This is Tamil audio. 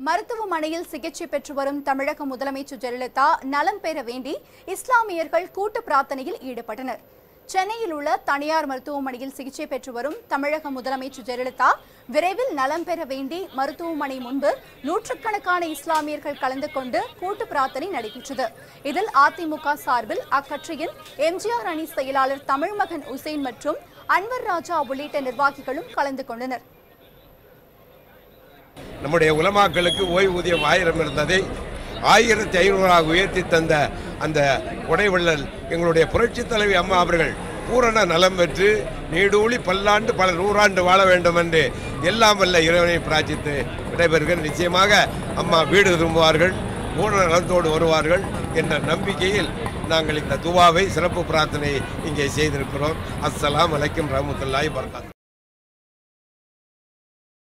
மருத்துவமனையில் சிகிச்சை பெற்று வரும் தமிழக முதலமைச்சர் ஜெயலலிதா நலம் பெற வேண்டி இஸ்லாமியர்கள் கூட்டு பிரார்த்தனையில் ஈடுபட்டனர் சென்னையில் உள்ள தனியார் மருத்துவமனையில் சிகிச்சை பெற்று வரும் தமிழக முதலமைச்சர் ஜெயலலிதா விரைவில் நலம் பெற வேண்டி மருத்துவமனை முன்பு நூற்றுக்கணக்கான இஸ்லாமியர்கள் கலந்து கொண்டு கூட்டு பிரார்த்தனை நடைபெற்றது இதில் அதிமுக சார்பில் அக்கட்சியின் எம்ஜிஆர் அணி செயலாளர் தமிழ்மகன் உசேன் மற்றும் அன்வர் ராஜா உள்ளிட்ட நிர்வாகிகளும் கலந்து கொண்டனர் நம்முடைய உலமாக்களுக்கு ஓய்வூதியம் ஆயிரம் இருந்ததை ஆயிரத்தி ஐநூறாக உயர்த்தி தந்த அந்த உடைவள்ளல் எங்களுடைய புரட்சித் தலைவி அம்மா அவர்கள் பூரண நலம் பெற்று நீடூழி பல்லாண்டு பல நூறாண்டு வாழ வேண்டும் என்று எல்லாம் வல்ல இறைவனை பிரார்த்தித்து விடைபெறுகிற நிச்சயமாக அம்மா வீடு திரும்புவார்கள் பூரண நலத்தோடு வருவார்கள் என்ற நம்பிக்கையில் நாங்கள் இந்த துவாவை சிறப்பு பிரார்த்தனை இங்கே செய்திருக்கிறோம் அஸ்ஸலாம் அலைக்கும் ரஹமத்துல்லாஹி வபரகாத்துஹு